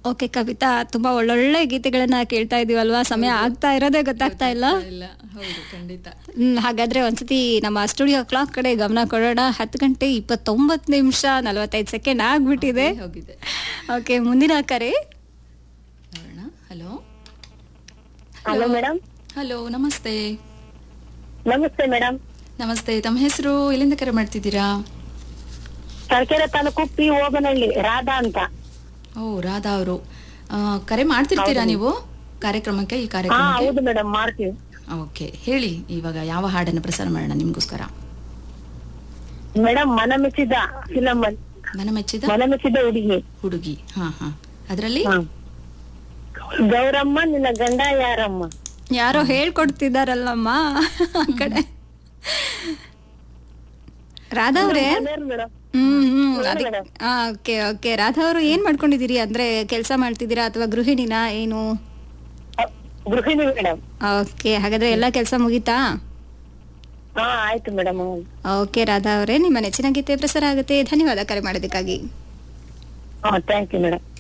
Okay Kavita ತುಂಬಾ ಒಳ್ಳೊಳ್ಳೆ ಗೀತೆಗಳನ್ನ ಕೇಳ್ತಾ ಇದೀವಲ್ವಾ ಸಮಯ ಆಗ್ತಾ ಇರೋದೇ ಗೊತ್ತಾಗ್ತಾ ಇಲ್ಲ ಇಲ್ಲ ಹೌದು ಖಂಡಿತ ಹ್ಮ್ ಹಾಗಾದ್ರೆ ಒಂದ್ಸತಿ ನಮ್ಮ ಸ್ಟುಡಿಯೋ ಕ್ಲಾಕ್ ಕಡೆ ಗಮನ ಕೊಡೋಣ ಹತ್ತು ಗಂಟೆ ಇಪ್ಪತ್ತೊಂಬತ್ತು ನಿಮಿಷ ನಲವತ್ತೈದು ಸೆಕೆಂಡ್ ಆಗ್ಬಿಟ್ಟಿದೆ ಹೋಗಿದೆ ಓಕೆ ಮುಂದಿನ ಕರೆ ನೋಡೋಣ ಹಲೋ ಹಲೋ ಮೇಡಮ್ ಹಲೋ ನಮಸ್ತೆ ನಮಸ್ತೆ ಮೇಡಮ್ ನಮಸ್ತೆ ತಮ್ಮ ಹೆಸರು ಎಲ್ಲಿಂದ ಕರೆ ಮಾಡ್ತಿದ್ದೀರಾ ತಲಕೆರೆ ತಾಲೂಕು ಪಿ ಓಬನಹಳ್ಳಿ ರಾಧಾ ಅಂತ ಓ ರಾಧಾ ಅವರು ಕರೆ ಮಾಡ್ತಿರ್ತೀರಾ ನೀವು ಕಾರ್ಯಕ್ರಮಕ್ಕೆ ಈ ಹಾ ಕಾರ್ಯಕ್ರಮಕ್ಕೆ ಹೌದು ಮೇಡಮ್ ಮಾಡ್ತೀವಿ ಓಕೆ ಹೇಳಿ ಇವಾಗ ಯಾವ ಹಾಡನ್ನು ಪ್ರಸಾರ ಮಾಡೋಣ ನಿಮ್ಗೋಸ್ಕರ ಮೇಡಮ್ ಮನ ಮೆಚ್ಚಿದ ಫಿಲಂ ಅಲ್ಲಿ ಮನ ಮೆಚ್ಚಿದ ಮನ ಮೆಚ್ಚಿದ ಹುಡುಗಿ ಹುಡುಗಿ ಹಾ ಹಾ ಅದರಲ್ಲಿ ಹಾ. ಗೌರಮ್ಮ ನಿನ್ನ ಗಂಡ ಯಾರಮ್ಮ ಯಾರೋ ಹೇಳ್ಕೊಡ್ತಿದಾರಲ್ಲಮ್ಮ ಆ ಕಡೆ ರಾಧಾ ಅವ್ರೆ ಮೇಡಮ್ ಹ್ಮ್ ಹ್ಮ್ ಹೇಳಿ ಅದಕ್ಕೆ madam. ಓಕೆ ಓಕೆ ರಾಧಾ ಅವರು ಏನ್ ಮಾಡ್ಕೊಂಡಿದೀರಿ ಅಂದ್ರೆ ಕೆಲಸ ಮಾಡ್ತಿದ್ದೀರಾ ಅಥವಾ ಗೃಹಿಣಿನಾ ಏನು ಗೃಹಿಣಿ ಮೇಡಮ್ ಓಕೆ ಹಾಗಾದ್ರೆ ಎಲ್ಲ ಕೆಲಸ ಮುಗೀತಾ ಹಾ ಆಯ್ತು ಮೇಡಮ್ ಓಕೆ ರಾಧಾ ಅವರೇ ನಿಮ್ಮ ನೆಚ್ಚಿನ ಗೀತೆ ಪ್ರಸಾರ ಆಗುತ್ತೆ ಧನ್ಯವಾದ ಕರೆ ಮಾಡೋದಕ್ಕಾಗಿ ಹಾ ಥ್ಯಾಂಕ್ ಯು ಮೇಡಮ್